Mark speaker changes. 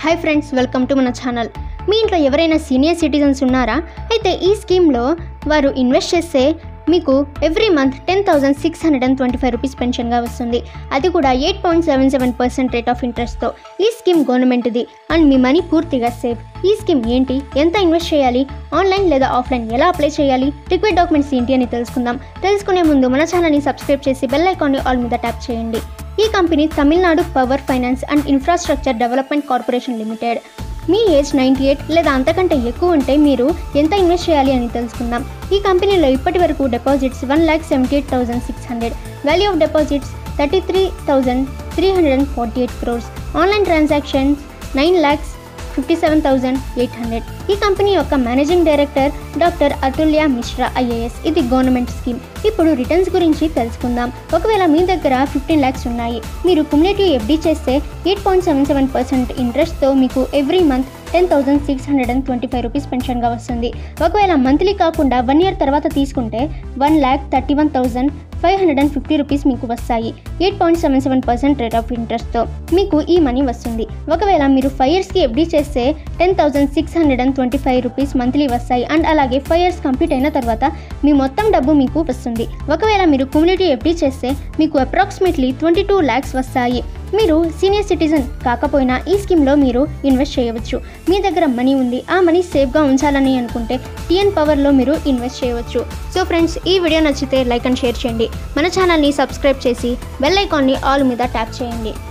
Speaker 1: hi friends welcome to మన channel మీ ఇంట్లో ఎవరైనా సీనియర్ సిటిజన్స్ ఉన్నారా అయితే ఈ స్కీమ్లో వారు ఇన్వెస్ట్ చేస్తే మీకు every month ten thousand six hundred and twenty five rupees పెన్షన్గా వస్తుంది అది కూడా eight point seven seven percent rate of ఇంట్రెస్ట్తో ఈ స్కీమ్ గవర్నమెంట్ది అండ్ మీ మనీ పూర్తిగా సేఫ్ ఈ స్కీమ్ ఏంటి ఎంత ఇన్వెస్ట్ చేయాలి ఆన్లైన్ లేదా ఆఫ్లైన్ ఎలా అప్లై చేయాలి రిక్వైర్డ్ డాక్యుమెంట్స్ ఏంటి అని తెలుసుకుందాం తెలుసుకునే ముందు మన ఛానల్ని సబ్స్క్రైబ్ చేసి బెల్ ఐకాన్ని ఆల్ మీద ట్యాప్ చేయండి ఈ company Tamil Nadu power finance and infrastructure development corporation limited మీ ఏజ్ నైంటీ ఎయిట్ లేదా అంతకంటే ఎక్కువ ఉంటే మీరు ఎంత ఇన్వెస్ట్ చేయాలి అని తెలుసుకుందాం ఈ కంపెనీలో ఇప్పటి వరకు deposits one lakh seventy eight thousand six hundred value of deposits thirty three thousand three hundred and forty eight crores online transactions nine lakhs fifty seven thousand eight hundred ఈ కంపెనీ యొక్క managing director doctor Atulya Mishra IAS ఇది government scheme ఇప్పుడు returns గురించి తెలుసుకుందాం ఒకవేళ మీ దగ్గర fifteen lakhs ఉన్నాయి మీరు కుములేటివ్ ఎఫ్డీ చేస్తే eight point seven seven percent ఇంట్రెస్ట్తో మీకు every month ten thousand six hundred and twenty five rupees పెన్షన్గా వస్తుంది ఒకవేళ మంత్లీ కాకుండా వన్ ఇయర్ తర్వాత తీసుకుంటే one lakh thirty one thousand five hundred and fifty rupees మీకు వస్తాయి eight point seven seven percent rate of ఇంట్రెస్ట్తో మీకు ఈ మనీ వస్తుంది ఒకవేళ మీరు ఫైవ్ ఇయర్స్కి ఎఫ్డీ చేస్తే ten thousand six hundred and twenty five rupees monthly వస్తాయి అండ్ అలాగే ఫైవ్ ఇయర్స్ కంప్లీట్ అయిన తర్వాత మీ మొత్తం డబ్బు మీకు వస్తుంది ఒకవేళ మీరు కమ్యూనిటీ ఎఫ్డీ చేస్తే మీకు అప్రాక్సిమేట్లీ ట్వంటీ టూ ల్యాక్స్ వస్తాయి మీరు సీనియర్ సిటిజన్ కాకపోయినా ఈ స్కీమ్లో మీరు ఇన్వెస్ట్ చేయవచ్చు మీ దగ్గర మనీ ఉంది ఆ మనీ సేఫ్గా ఉంచాలని అనుకుంటే టీఎన్ పవర్లో మీరు ఇన్వెస్ట్ చేయవచ్చు సో ఫ్రెండ్స్ ఈ వీడియో నచ్చితే లైక్ అండ్ షేర్ చేయండి మన ఛానల్ని సబ్స్క్రైబ్ చేసి బెల్ ఐకాన్ని ఆల్ మీద ట్యాప్ చేయండి